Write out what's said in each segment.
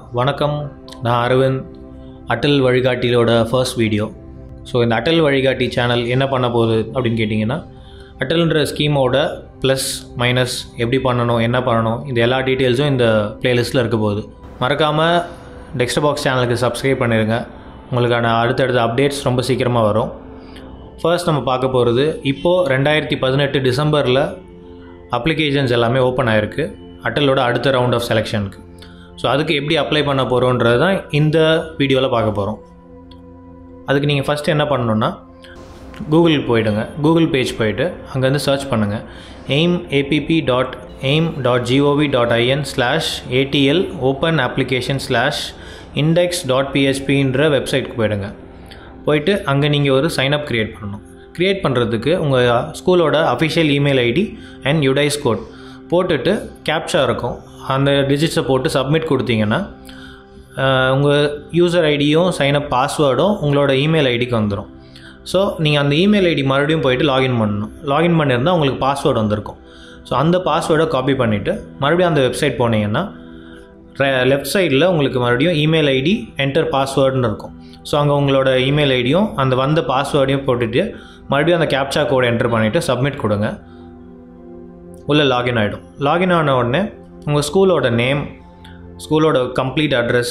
வணக்கம் நான் அரவிந்த் அட்டல் வழிகாட்டியோட ஃபர்ஸ்ட் வீடியோ ஸோ இந்த அட்டல் வழிகாட்டி சேனல் என்ன பண்ண போகுது அப்படின்னு கேட்டிங்கன்னா அட்டல்ன்ற ஸ்கீமோட ப்ளஸ் மைனஸ் எப்படி பண்ணணும் என்ன பண்ணணும் இந்த எல்லா டீட்டெயில்ஸும் இந்த பிளேலிஸ்ட்டில் இருக்க போகுது மறக்காமல் டெக்ஸ்ட் பாக்ஸ் சேனலுக்கு சப்ஸ்கிரைப் பண்ணிடுங்க உங்களுக்கான அடுத்தடுத்த அப்டேட்ஸ் ரொம்ப சீக்கிரமாக வரும் ஃபர்ஸ்ட் நம்ம பார்க்க போகிறது இப்போது ரெண்டாயிரத்தி பதினெட்டு டிசம்பரில் அப்ளிகேஷன்ஸ் எல்லாமே ஓப்பன் ஆகிருக்கு அட்டலோட அடுத்த ரவுண்ட் ஆஃப் செலெக்ஷனுக்கு ஸோ அதுக்கு எப்படி அப்ளை பண்ண போகிறோன்றது தான் இந்த வீடியோவில் பார்க்க போகிறோம் அதுக்கு நீங்கள் ஃபஸ்ட்டு என்ன பண்ணணுன்னா கூகுள் போயிடுங்க கூகுள் பேஜ் போயிட்டு அங்கேருந்து சர்ச் பண்ணுங்கள் aim APP dot aim dot GOV dot IN slash ATL open application slash index dot பிஹெச்பின்ற வெப்சைட்க்கு போயிடுங்க போயிட்டு அங்கே நீங்கள் ஒரு சைனப் க்ரியேட் பண்ணணும் க்ரியேட் பண்ணுறதுக்கு உங்கள் ஸ்கூலோட official email ID and UDISE code போட்டுட்டு கேப்சா இருக்கும் அந்த டிஜிட்ஸை போட்டு சப்மிட் கொடுத்தீங்கன்னா உங்கள் யூசர் ஐடியும் சைனப் பாஸ்வேர்டும் உங்களோட இமெயில் ஐடிக்கு வந்துடும் ஸோ நீங்கள் அந்த இமெயில் ஐடி மறுபடியும் போயிட்டு லாகின் பண்ணணும் லாகின் பண்ணியிருந்தால் உங்களுக்கு பாஸ்வேர்டு வந்திருக்கும் ஸோ அந்த பாஸ்வேர்டை காப்பி பண்ணிவிட்டு மறுபடியும் அந்த வெப்சைட் போனீங்கன்னா லெஃப்ட் சைடில் உங்களுக்கு மறுபடியும் இமெயில் ஐடி என்டர் பாஸ்வேர்டுன்னு இருக்கும் ஸோ அங்கே உங்களோட இமெயில் ஐடியும் அந்த வந்த பாஸ்வேர்டையும் போட்டுட்டு மறுபடியும் அந்த கேப்சா கோட் என்டர் பண்ணிவிட்டு சப்மிட் கொடுங்க உள்ளே லாகின் ஆகிடும் லாகின் ஆன உடனே உங்கள் ஸ்கூலோட நேம் ஸ்கூலோட complete address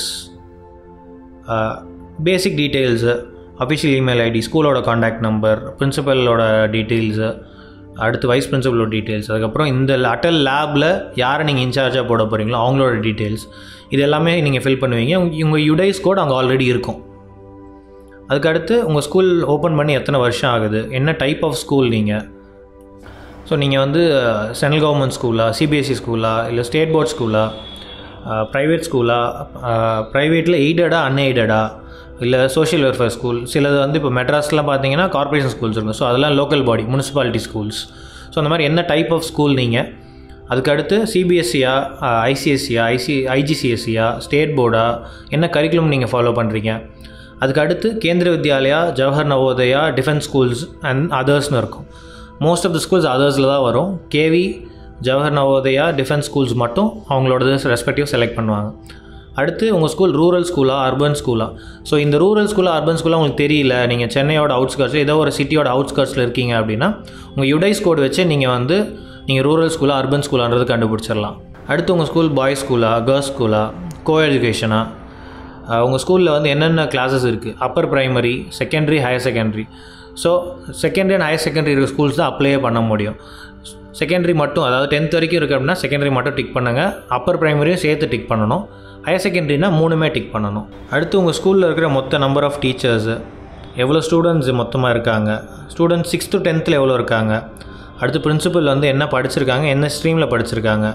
basic details official email ID ஸ்கூலோட காண்டாக்ட் நம்பர் பிரின்சிபலோட டீட்டெயில்ஸு அடுத்து வைஸ் பிரின்சிபலோட டீட்டெயில்ஸ் அதுக்கப்புறம் இந்த அட்டல் லேபில் யாரை நீங்கள் இன்சார்ஜாக போட போகிறீங்களோ அவங்களோட டீட்டெயில்ஸ் இது எல்லாமே நீங்கள் ஃபில் பண்ணுவீங்க உங்க- உங்கள் யுடைஸ் கோட் அங்கே ஆல்ரெடி இருக்கும் அதுக்கடுத்து உங்கள் ஸ்கூல் ஓப்பன் பண்ணி எத்தனை வருஷம் ஆகுது என்ன டைப் ஆஃப் ஸ்கூல் நீங்கள் ஸோ நீங்கள் வந்து சென்ட்ரல் கவர்மெண்ட் ஸ்கூலா சிபிஎஸ்சி ஸ்கூலா இல்லை ஸ்டேட் போர்ட் ஸ்கூலா ப்ரைவேட் ஸ்கூலா ப்ரைவேட்டில் எய்டடா அன்எய்டடா இல்லை சோஷியல் வெல்ஃபேர் ஸ்கூல் சிலது வந்து இப்போ மெட்ராஸ்லாம் பார்த்தீங்கன்னா கார்ப்பரேஷன் ஸ்கூல்ஸ் இருக்கும் ஸோ அதெல்லாம் local body municipality schools so அந்த மாதிரி என்ன டைப் ஆஃப் ஸ்கூல் நீங்கள் அதுக்கடுத்து சிபிஎஸ்சியா ஐசிஎஸ்சியா ஐசி ஐஜிசிஎஸ்சியா ஸ்டேட் போர்டா என்ன கரிக்குலம் நீங்கள் ஃபாலோ பண்ணுறீங்க அதுக்கு அடுத்து Kendriya Vidyalaya Jawahar Navodaya defence schools and அதர்ஸ்னு இருக்கும் மோஸ்ட் ஆஃப் த ஸ்கூல்ஸ் அதர்ஸில் தான் வரும் KV Jawahar Navodaya defence schools மட்டும் அவங்களோட ரெஸ்பெக்டிவ் செலக்ட் பண்ணுவாங்க அடுத்து உங்கள் ஸ்கூல் ரூரல் ஸ்கூலா அர்பன் ஸ்கூலா ஸோ இந்த ரூரல் ஸ்கூலா அர்பன் ஸ்கூலா உங்களுக்கு தெரியல நீங்கள் சென்னையோட அவுட்ஸ்கர்ட்ஸ் ஏதோ ஒரு சிட்டியோட அவுட்ஸ்கர்ட்ஸில் இருக்கீங்க அப்படின்னா உங்கள் யுடைஸ் கோட் வச்சு நீங்கள் வந்து நீங்கள் ரூரல் ஸ்கூலா அர்பன் ஸ்கூலான்றது கண்டுபிடிச்சிடலாம் அடுத்து உங்கள் ஸ்கூல் பாய்ஸ் ஸ்கூலா கேர்ள்ஸ் ஸ்கூலா கோ எஜுகேஷனா உங்கள் ஸ்கூலில் வந்து என்னென்ன கிளாஸஸ் இருக்குது upper primary secondary higher secondary so secondary and higher secondary இருக்க ஸ்கூல்ஸ் தான் அப்ளையே பண்ண முடியும் செகண்டரி மட்டும் அதாவது டென்த் வரைக்கும் இருக்குது அப்படின்னா செகண்டரி மட்டும் டிக் பண்ணுங்கள் அப்பர் பிரைமரியும் சேர்த்து டிக் பண்ணணும் ஹையர் செகண்டரினா மூணுமே டிக் பண்ணணும் அடுத்து உங்கள் ஸ்கூலில் இருக்கிற மொத்த நம்பர் ஆஃப் டீச்சர்ஸு எவ்வளோ ஸ்டூடெண்ட்ஸ் மொத்தமாக இருக்காங்க ஸ்டூடெண்ட்ஸ் சிக்ஸ்த்து டென்த்தில் எவ்வளோ இருக்காங்க அடுத்து பிரின்சிபல் வந்து என்ன படிச்சிருக்காங்க என்ன ஸ்ட்ரீமில் படிச்சிருக்காங்க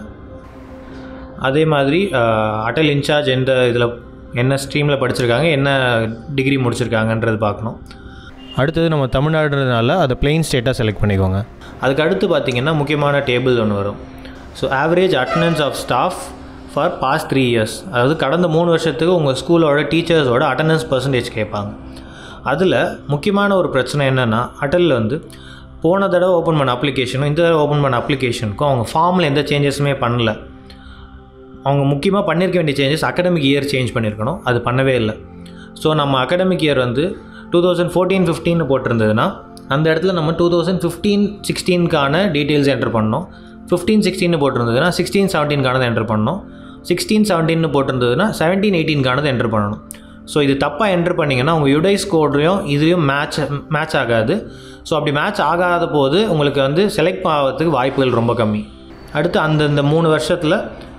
அதே மாதிரி அஹ், அட்டல் இன்சார்ஜ் எந்த இதில் என்ன ஸ்ட்ரீமில் படிச்சிருக்காங்க என்ன டிகிரி முடிச்சிருக்காங்கன்றது பார்க்கணும் அடுத்தது நம்ம தமிழ்நாடுறதுனால அதை பிளெயின் ஸ்டேட்டாக செலக்ட் பண்ணிக்கோங்க அதுக்கு அடுத்து பார்த்தீங்கன்னா முக்கியமான டேபிள் ஒன்று வரும் so average attendance of staff for past three years அதாவது கடந்த மூணு வருஷத்துக்கு உங்கள் ஸ்கூலோட டீச்சர்ஸோட அட்டண்டன்ஸ் பர்சன்டேஜ் கேட்பாங்க அதில் முக்கியமான ஒரு பிரச்சனை என்னென்னா அட்டலில் வந்து போன தடவை ஓப்பன் பண்ண அப்ளிகேஷனும் இந்த தடவை ஓப்பன் பண்ண அப்ளிகேஷனுக்கும் அவங்க ஃபார்மில் எந்த சேஞ்சஸுமே பண்ணல அவங்க முக்கியமாக பண்ணியிருக்க வேண்டிய சேஞ்சஸ் அகடமிக் இயர் சேஞ்ச் பண்ணியிருக்கணும் அது பண்ணவே இல்லை ஸோ நம்ம அகடமிக் இயர் வந்து டூ தௌசண்ட் ஃபோர்டீன் ஃபிஃப்டின்னு போட்டிருந்ததுன்னா அந்த இடத்துல நம்ம டூ தௌசண்ட் ஃபிஃப்டீன் சிக்ஸ்டீனுக்கான டீட்டெயில்ஸ் என்டர் பண்ணோம் ஃபிஃப்டீன் சிக்ஸ்டீன் போட்டிருந்ததுன்னா சிக்ஸ்டீன் செவன்டீன்கானது என்டர் பண்ணணும் சிக்ஸ்டீன் செவன்டீன் போட்டிருந்ததுன்னா செவன்டீன் எயிட்டீன்கானது என்டர் பண்ணணும் ஸோ இது தப்பாக என்டர் பண்ணிங்கன்னா உங்கள் யுடைஸ் கோடையும் இதுலேயும் மேட்ச் மேட்ச் ஆகாது ஸோ அப்படி மேட்ச் ஆகாத போது உங்களுக்கு வந்து செலக்ட் ஆகிறதுக்கு வாய்ப்புகள் ரொம்ப கம்மி அடுத்து அந்தந்த மூணு வருஷத்தில்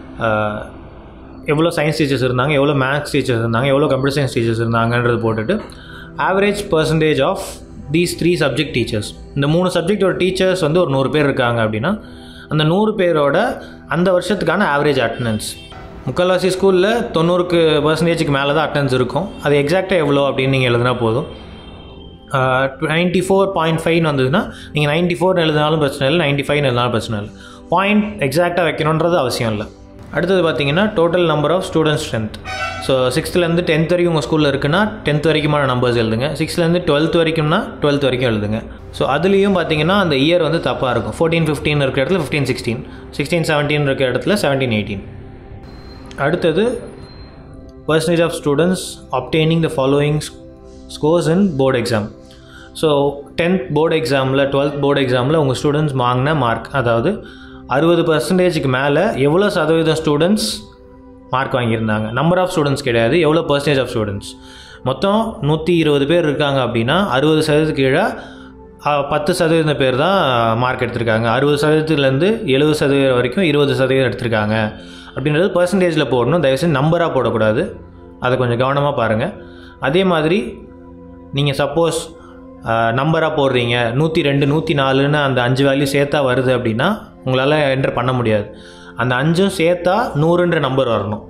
எவ்வளோ சயின்ஸ் டீச்சர்ஸ் இருந்தாங்க எவ்வளோ மேக்ஸ் டீச்சர்ஸ் இருந்தாங்க எவ்வளோ கம்ப்யூட்டர் சயின்ஸ் டீச்சர்ஸ் இருந்தாங்கன்றது போட்டுட்டு average percentage of these three subject teachers இந்த மூணு சப்ஜெக்டோட டீச்சர்ஸ் வந்து ஒரு நூறு பேர் இருக்காங்க அப்படின்னா அந்த நூறு பேரோட அந்த வருஷத்துக்கான ஆவரேஜ் அட்டண்டன்ஸ் முக்கால்வாசி ஸ்கூலில் தொண்ணூறுக்கு பர்சன்டேஜுக்கு மேலே தான் அட்டண்டன்ஸ் இருக்கும் அது எக்ஸாக்டாக எவ்வளோ அப்படின்னு நீங்கள் எழுதினா போதும் நைன்ட்டி ஃபோர் பாயிண்ட் ஃபைவ்னு வந்ததுன்னா நீங்கள் நைன்ட்டி ஃபோர் எழுதினாலும் பிரச்சனை இல்லை நைன்ட்டி ஃபைவ் எழுதினாலும் பிரச்சனை இல்லை பாயிண்ட் எக்ஸாக்டாக வைக்கணுன்றது அவசியம் இல்லை அடுத்தது பார்த்தீங்கன்னா total number of student strength so சிக்ஸ்த்துலேருந்து டென்த் வரைக்கும் உங்கள் ஸ்கூலில் இருக்குன்னா டென்த் வரைக்குமான நம்பர்ஸ் எழுதுங்க சிக்ஸ்த்லேருந்து டுவெல்த் வரைக்கும்னா டுவெல்த் வரைக்கும் எழுதுங்க ஸோ அதுலேயும் பார்த்தீங்கன்னா அந்த இயர் வந்து தப்பாக இருக்கும் ஃபோர்டீன் ஃபிஃப்டீன் இருக்கிற இடத்துல ஃபிஃப்டீன் சிக்ஸ்டீன் சிக்ஸ்டீன் செவன்டீன் இருக்கிற இடத்துல செவன்டீன் எயிட்டீன் அடுத்தது percentage of students obtaining the following scores in board exam so tenth board எக்ஸாமில் டுவெல்த் போர்டு எக்ஸாமில் உங்கள் ஸ்டூடெண்ட்ஸ் வாங்கின மார்க் அதாவது அறுபது பர்சன்டேஜுக்கு மேலே எவ்வளோ சதவீதம் ஸ்டூடெண்ட்ஸ் மார்க் வாங்கியிருந்தாங்க நம்பர் ஆஃப் ஸ்டூடெண்ட்ஸ் கிடையாது எவ்வளோ பர்சன்டேஜ் ஆஃப் ஸ்டூடெண்ட்ஸ் மொத்தம் நூற்றி இருபது பேர் இருக்காங்க அப்படின்னா அறுபது சதவீதத்துக்கு கீழே அஹ், பத்து சதவீதம் பேர் தான் மார்க் எடுத்திருக்காங்க அறுபது சதவீதத்துலேருந்து எழுபது சதவீதம் வரைக்கும் இருபது சதவீதம் எடுத்திருக்காங்க அப்படின்றது பர்சன்டேஜில் போடணும் தயவுசெய்து நம்பராக போடக்கூடாது அதை கொஞ்சம் கவனமாக பாருங்கள் அதே மாதிரி நீங்கள் சப்போஸ் நம்பராக போடுறீங்க நூற்றி ரெண்டு நூற்றி நாலுன்னு அந்த அஞ்சு வேல்யூ சேர்த்தா வருது அப்படின்னா உங்களால் என்டர் பண்ண முடியாது அந்த அஞ்சும் சேர்த்தா நூறுன்ற நம்பர் வரணும்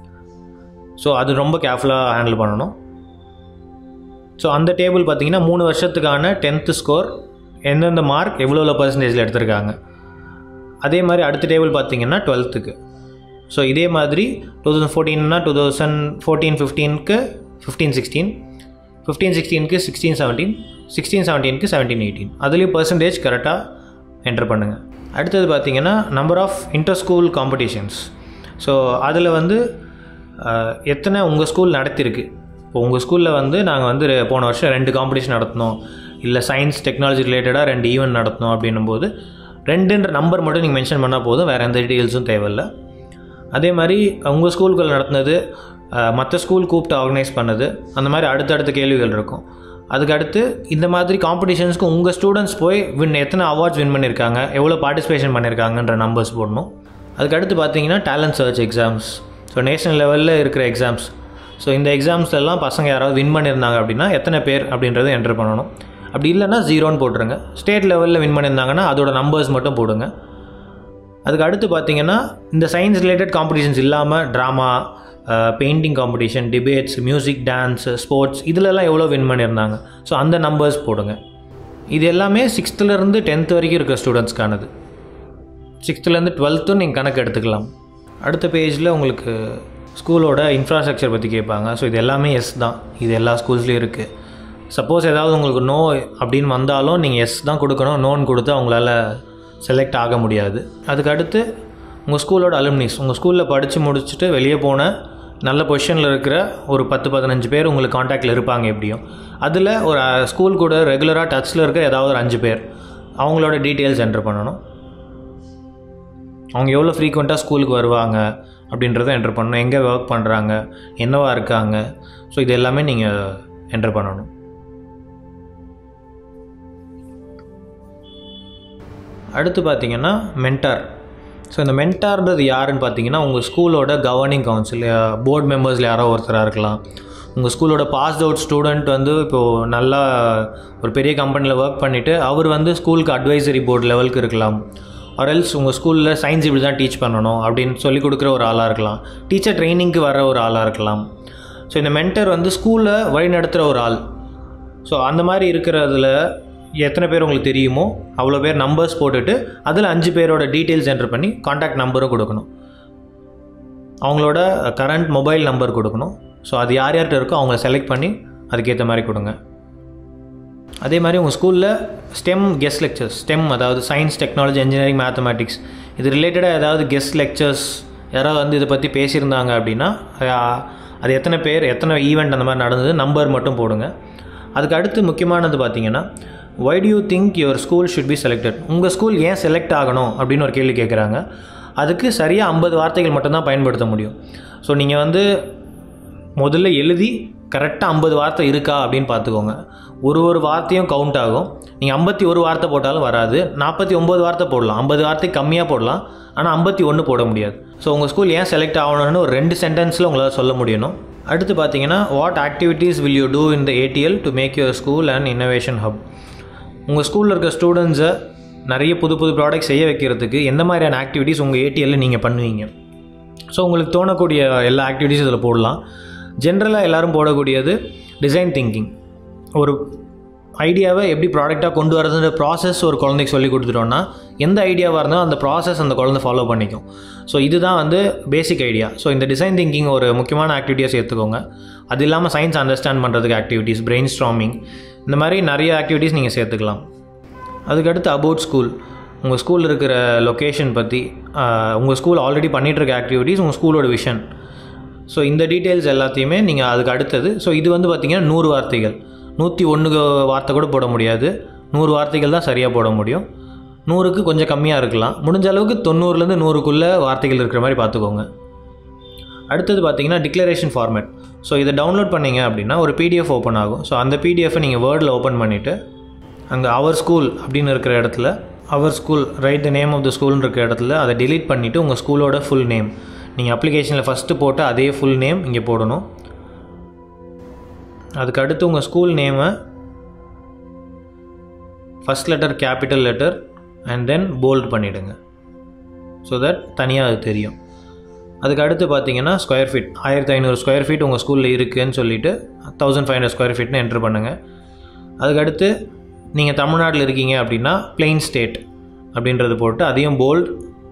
ஸோ அது ரொம்ப கேர்ஃபுல்லாக ஹேண்டில் பண்ணணும் ஸோ அந்த டேபிள் பார்த்தீங்கன்னா மூணு வருஷத்துக்கான டென்த்து ஸ்கோர் எந்தெந்த மார்க் எவ்வளோ எவ்வளோ பர்சன்டேஜில் எடுத்திருக்காங்க அதே மாதிரி அடுத்த டேபிள் பார்த்தீங்கன்னா டுவெல்த்துக்கு ஸோ இதே மாதிரி டூ தௌசண்ட் ஃபோர்டீன்னா டூ தௌசண்ட் ஃபோர்டீன் ஃபிஃப்டீனுக்கு ஃபிஃப்டீன் சிக்ஸ்டீன் ஃபிஃப்டீன் சிக்ஸ்டீனுக்கு சிக்ஸ்டீன் செவன்டீன் சிக்ஸ்டீன் செவன்டீனுக்கு செவன்டீன் எயிட்டீன் அதுலேயும் பர்சன்டேஜ் கரெக்டாக என்டர் பண்ணுங்கள் அடுத்தது பார்த்தீங்கன்னா number of inter school competitions so அதில் வந்து அஹ், எத்தனை உங்கள் ஸ்கூல் நடத்திருக்கு இப்போ உங்கள் ஸ்கூலில் வந்து நாங்கள் வந்து ரெ- போன வருஷம் ரெண்டு காம்படிஷன் நடத்தினோம் இல்லை சயின்ஸ் டெக்னாலஜி ரிலேட்டடாக ரெண்டு ஈவெண்ட் நடத்தினோம் அப்படின்னும் போது ரெண்டுன்ற நம்பர் மட்டும் நீங்கள் மென்ஷன் பண்ணால் போதும் வேறு எந்த டீட்டெயில்ஸும் தேவையில்லை அதே மாதிரி உங்கள் ஸ்கூலுக்குள்ள நடத்தினது மற்ற ஸ்கூல் கூப்பிட்டு ஆர்கனைஸ் பண்ணது அந்த மாதிரி அடுத்தடுத்த கேள்விகள் இருக்கும் அதுக்கு அடுத்து இந்த மாதிரி காம்படிஷன்ஸ்க்கு உங்கள் ஸ்டூடெண்ட்ஸ் போய் வின் எத்தனை அவார்ட்ஸ் வின் பண்ணியிருக்காங்க எவ்வளோ பார்ட்டிசிபேஷன் பண்ணியிருக்காங்கன்ற நம்பர்ஸ் போடணும் அதுக்கு அடுத்து பார்த்தீங்கன்னா talent search exams so national லெவலில் இருக்கிற எக்ஸாம்ஸ் ஸோ இந்த எக்ஸாம்ஸ் எல்லாம் பசங்க யாராவது வின் பண்ணியிருந்தாங்க அப்படின்னா எத்தனை பேர் அப்படின்றத என்டர் பண்ணணும் அப்படி இல்லைன்னா ஜீரோன்னு போட்டுருங்க ஸ்டேட் லெவலில் வின் பண்ணியிருந்தாங்கன்னா அதோட நம்பர்ஸ் மட்டும் போடுங்க அதுக்கு அடுத்து பார்த்தீங்கன்னா இந்த சயின்ஸ் ரிலேட்டட் காம்படிஷன்ஸ் இல்லாமல் drama painting competition debates music dance sports இதிலெல்லாம் எவ்வளோ வின் பண்ணியிருந்தாங்க ஸோ அந்த நம்பர்ஸ் போடுங்க இது எல்லாமே சிக்ஸ்த்துலேருந்து டென்த் வரைக்கும் இருக்கிற ஸ்டூடெண்ட்ஸ்க்கானது சிக்ஸ்த்துலேருந்து டுவெல்த்தும் நீங்கள் கணக்கு எடுத்துக்கலாம் அடுத்த பேஜில் உங்களுக்கு ஸ்கூலோட இன்ஃப்ராஸ்ட்ரக்சர் பற்றி கேட்பாங்க ஸோ இது எல்லாமே எஸ் தான் இது எல்லா ஸ்கூல்ஸ்லேயும் இருக்குது சப்போஸ் ஏதாவது உங்களுக்கு நோ அப்படின்னு வந்தாலும் நீங்கள் எஸ் தான் கொடுக்கணும் நோன்னு கொடுத்து அவங்களால செலக்ட் ஆக முடியாது அதுக்கு அடுத்து உங்கள் ஸ்கூலோட அலுமினிஸ் உங்கள் ஸ்கூலில் படித்து முடிச்சுட்டு வெளியே போன நல்ல பொசிஷனில் இருக்கிற ஒரு பத்து பதினஞ்சு பேர் உங்களுக்கு காண்டாக்டில் இருப்பாங்க எப்படியும் அதில் ஒரு ஸ்கூல் கூட ரெகுலராக டச்சில் இருக்கிற ஏதாவது ஒரு அஞ்சு பேர் அவங்களோட டீட்டெயில்ஸ் என்டர் பண்ணணும் அவங்க எவ்வளோ ஃப்ரீக்வெண்ட்டாக ஸ்கூலுக்கு வருவாங்க அப்படின்றத என்டர் பண்ணணும் எங்கே ஒர்க் பண்ணுறாங்க என்னவா இருக்காங்க ஸோ இது எல்லாமே நீங்கள் என்டர் பண்ணணும் அடுத்து பார்த்தீங்கன்னா மென்டார் ஸோ இந்த மென்டார்ன்றது யாருன்னு பார்த்தீங்கன்னா உங்கள் ஸ்கூலோட கவர்னிங் கவுன்சில் போர்டு மெம்பர்ஸில் யாரோ ஒருத்தராக இருக்கலாம் உங்கள் ஸ்கூலோட பாஸ்ட் அவுட் ஸ்டூடெண்ட் வந்து இப்போது நல்லா ஒரு பெரிய கம்பெனியில் ஒர்க் பண்ணிவிட்டு அவர் வந்து ஸ்கூலுக்கு அட்வைசரி போர்டு லெவலுக்கு இருக்கலாம் ஆர்எல்ஸ் உங்கள் ஸ்கூலில் சயின்ஸ் இப்படி தான் டீச் பண்ணணும் அப்படின்னு சொல்லி கொடுக்குற ஒரு ஆளாக இருக்கலாம் டீச்சர் ட்ரைனிங்க்கு வர ஒரு ஆளாக இருக்கலாம் ஸோ இந்த மென்டர் வந்து ஸ்கூலில் வழிநடத்துகிற ஒரு ஆள் ஸோ அந்த மாதிரி இருக்கிறதுல எத்தனை பேர் உங்களுக்கு தெரியுமோ அவ்வளோ பேர் நம்பர்ஸ் போட்டுட்டு அதில் அஞ்சு பேரோட டீட்டெயில்ஸ் என்டர் பண்ணி காண்டாக்ட் நம்பரும் கொடுக்கணும் அவங்களோட கரண்ட் மொபைல் நம்பர் கொடுக்கணும் ஸோ அது யார் யார்கிட்ட இருக்கோ அவங்க செலக்ட் பண்ணி அதுக்கேற்ற மாதிரி கொடுங்க அதே மாதிரி உங்கள் ஸ்கூலில் ஸ்டெம் கெஸ்ட் லெக்சர்ஸ் ஸ்டெம் அதாவது சயின்ஸ் டெக்னாலஜி இன்ஜினியரிங் மேத்தமேட்டிக்ஸ் இது ரிலேட்டடாக ஏதாவது கெஸ்ட் லெக்சர்ஸ் யாராவது வந்து இதை பற்றி பேசியிருந்தாங்க அப்படின்னா அஹ், அது எத்தனை பேர் எத்தனை ஈவெண்ட் அந்த மாதிரி நடந்தது நம்பர் மட்டும் போடுங்க அதுக்கு அடுத்து முக்கியமானது பார்த்தீங்கன்னா why do you think your school should be selected உங்கள் ஸ்கூல் ஏன் செலக்ட் ஆகணும் அப்படின்னு ஒரு கேள்வி கேட்குறாங்க அதுக்கு சரியாக ஐம்பது வார்த்தைகள் மட்டும்தான் பயன்படுத்த முடியும் ஸோ நீங்கள் வந்து முதல்ல எழுதி கரெக்டாக ஐம்பது வார்த்தை இருக்கா அப்படின்னு பார்த்துக்கோங்க ஒரு ஒரு வார்த்தையும் கவுண்ட் ஆகும் நீங்கள் ஐம்பத்தி ஒரு வார்த்தை போட்டாலும் வராது நாற்பத்தி ஒம்பது வார்த்தை போடலாம் ஐம்பது வார்த்தை கம்மியாக போடலாம் ஆனால் ஐம்பத்தி ஒன்று போட முடியாது ஸோ உங்கள் ஸ்கூல் ஏன் செலக்ட் ஆகணும்னு ஒரு ரெண்டு சென்டென்ஸில் உங்களால் சொல்ல முடியணும் அடுத்து பார்த்தீங்கன்னா what activities will you do in the ATL to make your school and innovation hub உங்கள் ஸ்கூலில் இருக்க ஸ்டூடெண்ட்ஸை நிறைய புது புது ப்ராடக்ட் செய்ய வைக்கிறதுக்கு எந்த மாதிரியான ஆக்டிவிட்டீஸ் உங்கள் ஏடிஎல்ல நீங்கள் பண்ணுவீங்க ஸோ உங்களுக்கு தோணக்கூடிய எல்லா ஆக்டிவிட்டீஸும் இதில் போடலாம் ஜென்ரலாக எல்லாரும் போடக்கூடியது டிசைன் திங்கிங் ஒரு ஐடியாவை எப்படி ப்ராடக்டாக கொண்டு வரதுன்ற ப்ராசஸ் ஒரு குழந்தைக்கு சொல்லி கொடுத்துட்டோன்னா எந்த ஐடியாவாக இருந்தாலும் அந்த ப்ராசஸ் அந்த குழந்தை ஃபாலோ பண்ணிக்கும் ஸோ இதுதான் வந்து பேசிக் ஐடியா ஸோ இந்த டிசைன் திங்கிங் ஒரு முக்கியமான ஆக்டிவிட்டியாக சேர்த்துக்கோங்க அது இல்லாமல் சயின்ஸ் அண்டர்ஸ்டாண்ட் பண்ணுறதுக்கு ஆக்டிவிட்டீஸ் பிரெயின் ஸ்ட்ராமிங் இந்த மாதிரி நிறைய ஆக்டிவிட்டீஸ் நீங்கள் சேர்த்துக்கலாம் அதுக்கடுத்து அபவுட் ஸ்கூல் உங்கள் ஸ்கூலில் இருக்கிற லொக்கேஷன் பற்றி உங்கள் ஸ்கூல் ஆல்ரெடி பண்ணிகிட்டு இருக்க ஆக்டிவிட்டீஸ் உங்கள் ஸ்கூலோட விஷன் ஸோ இந்த டீட்டெயில்ஸ் எல்லாத்தையுமே நீங்கள் அதுக்கு அடுத்தது ஸோ இது வந்து பார்த்திங்கன்னா நூறு வார்த்தைகள் நூற்றி ஒன்று வார்த்தை கூட போட முடியாது நூறு வார்த்தைகள் தான் சரியாக போட முடியும் நூறுக்கு கொஞ்சம் கம்மியாக இருக்கலாம் முடிஞ்ச அளவுக்கு தொண்ணூறுலேருந்து நூறுக்குள்ளே வார்த்தைகள் இருக்கிற மாதிரி பார்த்துக்கோங்க அடுத்தது பார்த்தீங்கன்னா டிக்ளரேஷன் ஃபார்மேட் ஸோ இதை டவுன்லோட் பண்ணீங்க அப்படின்னா ஒரு பிடிஎஃப் ஓப்பன் ஆகும் ஸோ அந்த பிடிஎஃபை நீங்கள் வேர்டில் ஓப்பன் பண்ணிவிட்டு அங்கே அவர் ஸ்கூல் அப்படின்னு இருக்கிற இடத்துல our school write the name of the ஸ்கூல்னு இருக்கிற இடத்துல அதை delete பண்ணிவிட்டு உங்கள் ஸ்கூலோட ஃபுல் நேம் நீங்கள் அப்ளிகேஷனில் ஃபஸ்ட்டு போட்ட அதே ஃபுல் நேம் இங்கே போடணும் அதுக்கு அடுத்து உங்கள் ஸ்கூல் நேமை first letter capital letter and then bold பண்ணிவிடுங்க ஸோ தட் தனியாக அது தெரியும் அதுக்கு அடுத்து பார்த்தீங்கன்னா ஸ்கொயர் ஃபீட் ஆயிரத்தி ஐநூறு ஸ்கொயர் ஃபீட் உங்கள் ஸ்கூலில் இருக்குதுன்னு சொல்லிட்டு தௌசண்ட் ஃபைவ் ஹண்ட்ரட் ஸ்கொயர் ஃபீட்னு என்ட்ரு பண்ணுங்கள் அதுக்கு அடுத்து நீங்கள் தமிழ்நாட்டில் இருக்கீங்க அப்படின்னா பிளெயின் ஸ்டேட் அப்படின்றது போட்டு அதையும் போல்ட்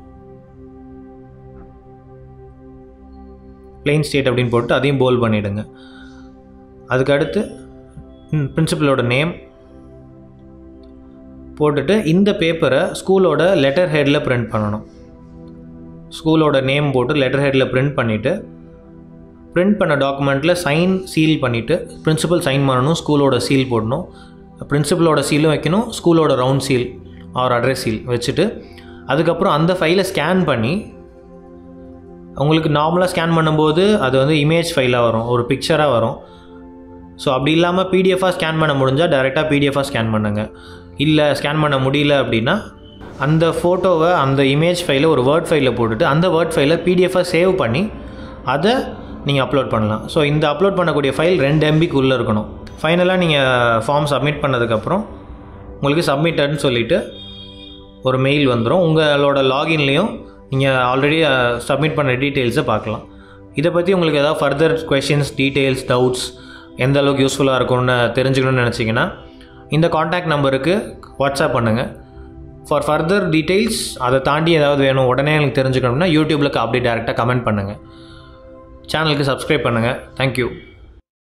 பிளெயின் ஸ்டேட் அப்படின்னு போட்டு அதையும் போல்ட் பண்ணிவிடுங்க அதுக்கு அடுத்து பிரின்சிபலோட நேம் போட்டுட்டு இந்த பேப்பரை ஸ்கூலோட லெட்டர் ஹெட்டில் பிரிண்ட் பண்ணணும் ஸ்கூலோட நேம் போட்டு லெட்டர் ஹெட்டில் பிரிண்ட் பண்ணிவிட்டு பிரிண்ட் பண்ண டாக்குமெண்ட்டில் சைன் சீல் பண்ணிவிட்டு பிரின்சிபல் சைன் பண்ணணும் ஸ்கூலோட சீல் போடணும் பிரின்சிபலோட சீலும் வைக்கணும் ஸ்கூலோட round seal or address seal வச்சுட்டு அதுக்கப்புறம் அந்த ஃபைலை ஸ்கேன் பண்ணி உங்களுக்கு நார்மலாக ஸ்கேன் பண்ணும்போது அது வந்து இமேஜ் ஃபைலாக வரும் ஒரு பிக்சராக வரும் ஸோ அப்படி இல்லாமல் பிடிஎஃபாக ஸ்கேன் பண்ண முடிஞ்சால் டேரெக்டாக பிடிஎஃபாக ஸ்கேன் பண்ணுங்கள் இல்லை ஸ்கேன் பண்ண முடியல அப்படின்னா அந்த ஃபோட்டோவை அந்த இமேஜ் ஃபைலை ஒரு வேர்ட் ஃபைலில் போட்டுட்டு அந்த வேர்ட் ஃபைலை பிடிஎஃபாக சேவ் பண்ணி அதை நீங்கள் அப்லோட் பண்ணலாம் ஸோ இந்த அப்லோட் பண்ணக்கூடிய ஃபைல் ரெண்டு எம்பிக்குள்ளே இருக்கணும் ஃபைனலாக நீங்கள் ஃபார்ம் சப்மிட் பண்ணதுக்கப்புறம் உங்களுக்கு சப்மிட்டட்னு சொல்லிவிட்டு ஒரு மெயில் வந்துடும் உங்களோட லாகின்லேயும் நீங்கள் ஆல்ரெடி சப்மிட் பண்ண டீட்டெயில்ஸை பார்க்கலாம் இதை பற்றி உங்களுக்கு ஏதாவது ஃபர்தர் கொஷின்ஸ் டீட்டெயில்ஸ் டவுட்ஸ் எந்த அளவுக்கு யூஸ்ஃபுல்லாக இருக்கும்னு தெரிஞ்சுக்கணும்னு நினச்சிங்கன்னா இந்த காண்டாக்ட் நம்பருக்கு வாட்ஸ்அப் பண்ணுங்கள் ஃபார் ஃபர்தர் டீட்டெயில்ஸ் அதை தாண்டி ஏதாவது வேணும் உடனே எனக்கு தெரிஞ்சுக்கணும்னா யூடியூப்பில் அப்படியே டேரெக்டாக கமெண்ட் பண்ணுங்கள் சேனலுக்கு சப்ஸ்கிரைப் பண்ணுங்கள் தேங்க்யூ